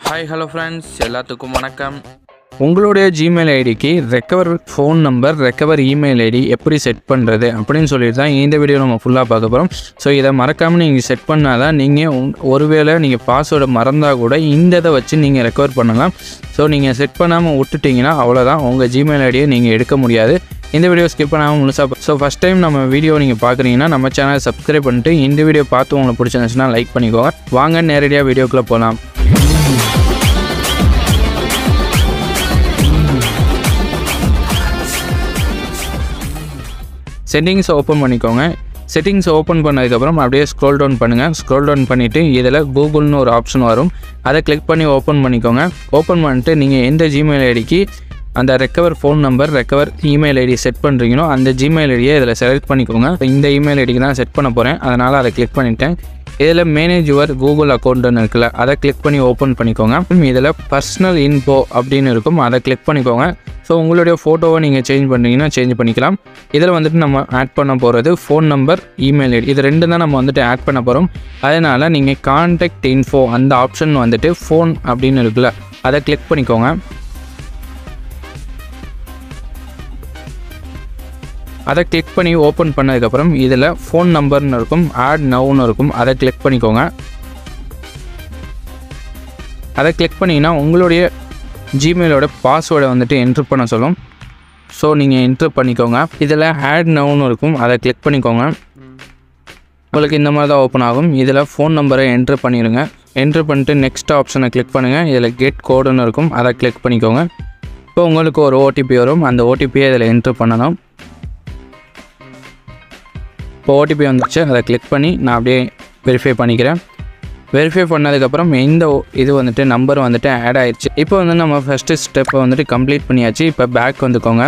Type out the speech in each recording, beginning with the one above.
hi hello friends எல்லாத்துக்கும் வணக்கம் உங்களுடைய ஜிமெயில் ஐடிக்கு recover phone number recover email ID எப்படி செட் பண்ணுறது அப்படின்னு சொல்லிட்டு தான் இந்த வீடியோ நம்ம ஃபுல்லாக பார்க்க போகிறோம் ஸோ இதை மறக்காமல் நீங்கள் செட் பண்ணால் தான் நீங்கள் உங் ஒருவேளை நீங்கள் பாஸ்வேர்டை மறந்தால் கூட இந்த இதை வச்சு நீங்கள் ரெக்கவர் பண்ணலாம் ஸோ நீங்கள் செட் பண்ணாமல் விட்டுட்டிங்கன்னா அவ்வளோதான் உங்கள் ஜிமெயில் ஐடியை நீங்கள் எடுக்க முடியாது இந்த வீடியோ ஸ்கிப் பண்ணாமல் முழுசாக ஸோ ஃபஸ்ட் டைம் நம்ம வீடியோ நீங்கள் பார்க்குறீங்கன்னா நம்ம சேனலை சப்ஸ்கிரைப் பண்ணிட்டு இந்த வீடியோ பார்த்து உங்களுக்கு பிடிச்சிருந்துச்சுன்னா லைக் பண்ணிக்கோங்க வாங்க நேரடியாக வீடியோக்குள்ளே போகலாம் செட்டிங்ஸை ஓப்பன் பண்ணிக்கோங்க செட்டிங்ஸை ஓப்பன் பண்ணதுக்கப்புறம் அப்படியே ஸ்க்ரோல் டவுன் பண்ணுங்கள் ஸ்க்ரோல் டவுன் பண்ணிவிட்டு இதில் கூகுள்னு ஒரு ஆப்ஷன் வரும் அதை கிளிக் பண்ணி ஓப்பன் பண்ணிக்கோங்க ஓப்பன் பண்ணிட்டு நீங்கள் எந்த ஜிமெயில் ஐடிக்கு அந்த recover phone number recover email ID set பண்ணுறீங்களோ அந்த ஜிமெயில் ஐடியை இதில் செலக்ட் பண்ணிக்கோங்க இந்த இமெயில் ஐடிக்கு தான் செட் பண்ண போகிறேன் அதனால் அதை கிளிக் பண்ணிட்டேன் இதில் மேனேஜ் யுவர் கூகுள் அக்கௌண்ட்டுன்னு இருக்குல்ல அதை கிளிக் பண்ணி ஓப்பன் பண்ணிக்கோங்க இதில் பர்சனல் இன்ஃபோ அப்படின்னு இருக்கும் அதை கிளிக் பண்ணிக்கோங்க ஸோ உங்களுடைய ஃபோட்டோவை நீங்கள் சேஞ்ச் பண்ணுறீங்கன்னா சேஞ்ச் பண்ணிக்கலாம் இதில் வந்துட்டு நம்ம ஆட் பண்ண போகிறது ஃபோன் நம்பர் இமெயில் ஐடி இது ரெண்டு தான் நம்ம வந்துட்டு ஆட் பண்ண போகிறோம் அதனால் நீங்கள் கான்டாக்ட் இன்ஃபோ அந்த ஆப்ஷன் வந்துட்டு ஃபோன் அப்படின்னு இருக்குல்ல அதை கிளிக் பண்ணிக்கோங்க அதை கிளிக் பண்ணி ஓப்பன் பண்ணதுக்கப்புறம் இதில் ஃபோன் நம்பர்னு இருக்கும் ஆட் நவுன்னு இருக்கும் அதை கிளிக் பண்ணிக்கோங்க அதை கிளிக் பண்ணிங்கன்னா உங்களுடைய ஜிமெயிலோட பாஸ்வேர்டை வந்துட்டு என்ட்ரு பண்ண சொல்லும் ஸோ நீங்கள் என்ட்ரு பண்ணிக்கோங்க இதில் ஆட் நவுன்னு இருக்கும் அதை கிளிக் பண்ணிக்கோங்க உங்களுக்கு இந்த மாதிரி தான் ஓப்பன் ஆகும் இதில் ஃபோன் நம்பரை என்ட்ரு பண்ணிடுங்க என்ட்ரு பண்ணிட்டு நெக்ஸ்ட் ஆப்ஷனை கிளிக் பண்ணுங்கள் இதில் கெட் கோடுன்னு இருக்கும் அதை கிளிக் பண்ணிக்கோங்க இப்போ உங்களுக்கு ஒரு ஓடிபி வரும் அந்த ஓடிபியை இதில் என்ட்ரு பண்ணணும் இப்போ ஓடிபி வந்துருச்சு அதை கிளிக் பண்ணி நான் அப்படியே வெரிஃபை பண்ணிக்கிறேன் வெரிஃபை பண்ணதுக்கப்புறம் இந்த ஓ- இது வந்துட்டு நம்பர் வந்துட்டு ஆட் ஆயிடுச்சு இப்போ வந்து நம்ம ஃபஸ்ட்டு ஸ்டெப்பை வந்துட்டு கம்ப்ளீட் பண்ணியாச்சு இப்போ பேக் வந்துக்கோங்க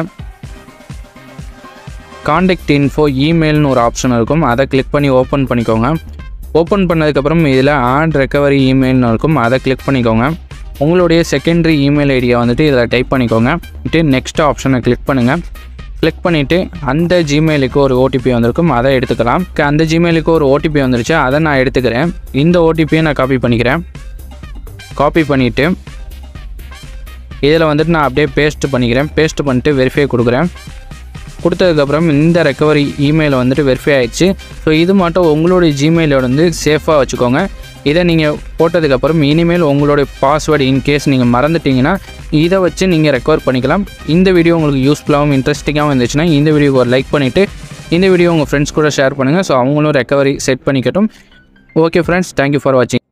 காண்டாக்ட் இன்ஃபோ இமெயில்னு ஒரு ஆப்ஷன் இருக்கும் அதை கிளிக் பண்ணி ஓப்பன் பண்ணிக்கோங்க ஓப்பன் பண்ணதுக்கப்புறம் இதில் ஆட் ரெக்கவரி இமெயில்னு இருக்கும் அதை கிளிக் பண்ணிக்கோங்க உங்களுடைய செகண்டரி இமெயில் ஐடியை வந்துட்டு இதில் டைப் பண்ணிக்கோங்க நெக்ஸ்ட் ஆப்ஷனை கிளிக் பண்ணுங்கள் கிளிக் பண்ணிவிட்டு அந்த ஜிமெயிலுக்கு ஒரு ஓடிபி வந்திருக்கும் அதை எடுத்துக்கலாம் க- அந்த ஜிமெயிலுக்கு ஒரு ஓடிபி வந்துருச்சு அதை நான் எடுத்துக்கிறேன் இந்த ஓடிபியை நான் காப்பி பண்ணிக்கிறேன் காப்பி பண்ணிவிட்டு இதில் வந்துட்டு நான் அப்படியே பேஸ்ட் பண்ணிக்கிறேன் பேஸ்ட் பண்ணிட்டு வெரிஃபை கொடுக்குறேன் கொடுத்ததுக்கப்புறம் இந்த ரெக்கவரி இமெயில் வந்துட்டு வெரிஃபை ஆயிடுச்சு ஸோ இது மட்டும் உங்களுடைய ஜிமெயிலோட வந்து சேஃபாக வச்சுக்கோங்க இதை நீங்கள் போட்டதுக்கப்புறம் இனிமேல் உங்களுடைய பாஸ்வேர்டு இன்கேஸ் நீங்கள் மறந்துட்டீங்கன்னா இதை வச்சு நீங்கள் ரெக்கவர் பண்ணிக்கலாம் இந்த வீடியோ உங்களுக்கு யூஸ்ஃபுல்லாகவும் இன்ட்ரெஸ்டிங்காகவும் இருந்துச்சுன்னா இந்த வீடியோக்கு ஒரு லைக் பண்ணிவிட்டு இந்த வீடியோ உங்கள் ஃப்ரெண்ட்ஸ் கூட ஷேர் பண்ணுங்கள் ஸோ அவங்களும் ரெக்கவரி செட் பண்ணிக்கட்டும் ஓகே ஃப்ரெண்ட்ஸ் தேங்க்யூ ஃபார் வாட்சிங்